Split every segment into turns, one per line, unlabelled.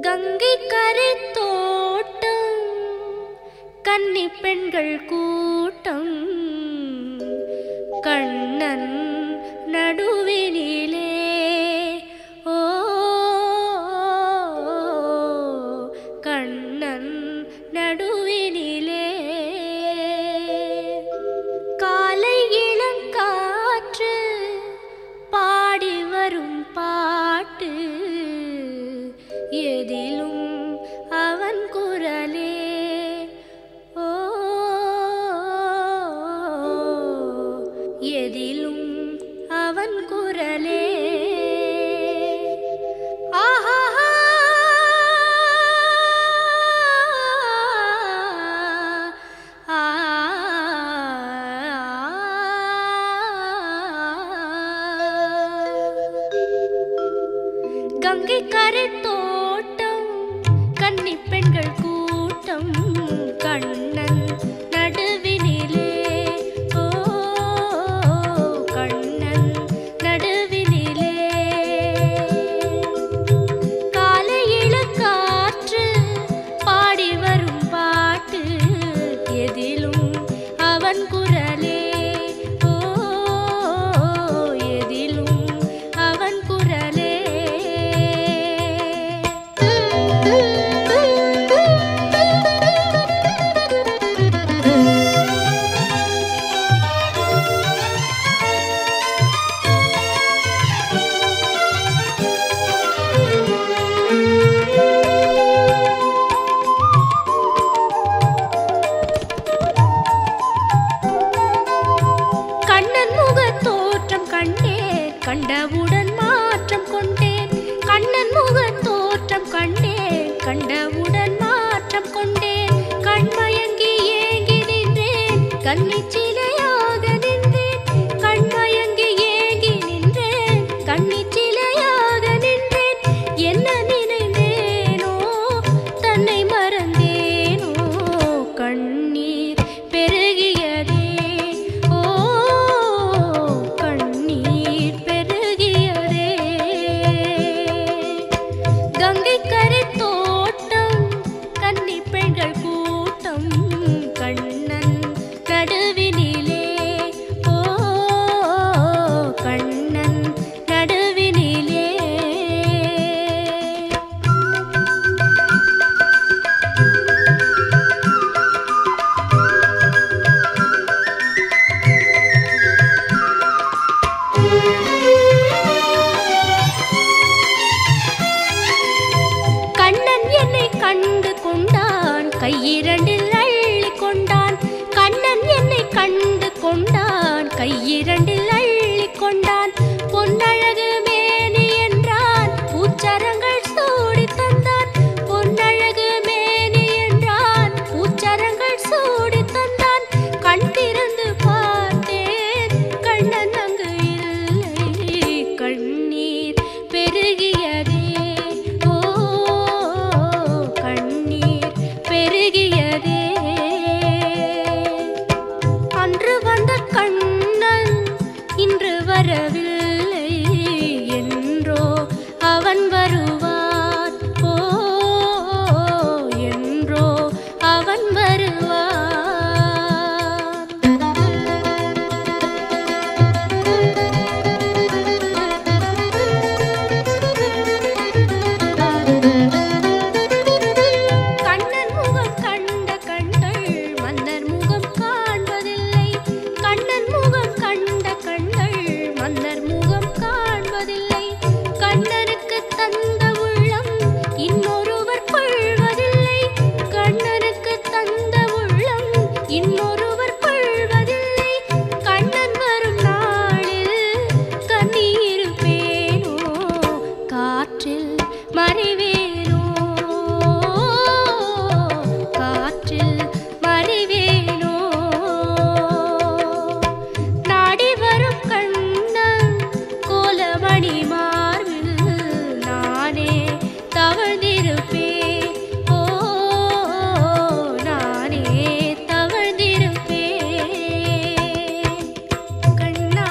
கங்கை கரை தோட்டம் கன்னி பெண்கள் கூட்டம் கண்ணன் நடுவினிலே ஓ கண்ணன் நடுவினிலே காலை இளங்காற்று பாடி வரும் பாட்டு எதிலும் அவன் குரலே ஓ எதிலும் அவன் குரலே ஆஹா கங்கை கரை தோட்டம் கன்னி பெண்கள் கூட்டம் கண்ணன் நடுவினிலே ஓ கண்ணன் நடுவினிலே காலை இளக்காற்று பாடி வரும் பாட்டு எதிலும் அவன் குரலே ஓ எதிலும் அவன் குரலே கண்ணன் முக தோற்றம் கண்டேன் கண்டவுடன் மாற்றம் கொண்டேன் கண்ணன் முக தோற்றம் கண்டேன் கண்டவுடன் மாற்றம் கொண்டேன் கண்மயங்கி ஏங்கி நின்றேன் கன்னிச் சிலையாக நின்றேன் கண்மயங்கி ஏங்கி நின்றேன் கன்னிச் சிலையாக நின்றேன் என்ன நினைந்தேனோ தன்னை மறந்தேனோ கண்ணீர் பெருகியதே ஓ கண்ணீர் பெருகியதே கங்கை கரை தோட்டம் கன்னி பெண்கள் கூட்டம் கண்ணன் நடுவினிலே ஓ கண்ணன் நடுவினிலே கண்ணன் என்னை கண்டு கொண்டான் கையிரண்டில் அள்ளி கொண்டான் கண்ணன் என்னை கண்டு கொண்டான் கையிரண்டில் அள்ளி கொண்டான் பொன்னழகு மேனி என்றான் பூச்சரங்கள் சூடி தந்தான் பொன்னழகு மேனி என்றான் பூச்சரங்கள் சூடி தந்தான் கண் திறந்து பார்த்தேன் கண்ணன் அங்கு இல்லை கண்ணீர் பெருகியதே ஓ கண்ணீர் பெருகியதே அன்று வந்த கண்ணன் இன்று வரவில்லை என்றோ அவன் வருவான் ஓ என்றோ அவன் வருவான் கண்ணன் முகம் கண்ட கண்கள் மன்னர் முகம் காண்பதில்லை கண்ணன் முகம் கண்ட கண்கள் மன்னர் முகம் காண்பதில்லை கண்ணனுக்கு தந்த உள்ளம் இன்னொருவர் கொள்வதில்லை கண்ணனுக்கு தந்த உள்ளம் இன்னொருவர் கொள்வதில்லை கண்ணன் வரும் நாளில் கண்ணீருப்பேனோ காற்றில் மறைவேனோ காற்றில் மறைவேனோ நாடி வரும் கண்ணன் கோலமணி மார்பில் நானே தவழ்ந்திருப்பேன் ஓ நானே தவழ்ந்திருப்பேன் கண்ணா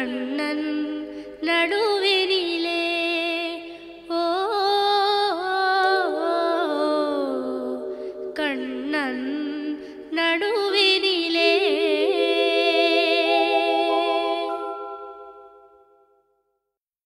கண்ணன்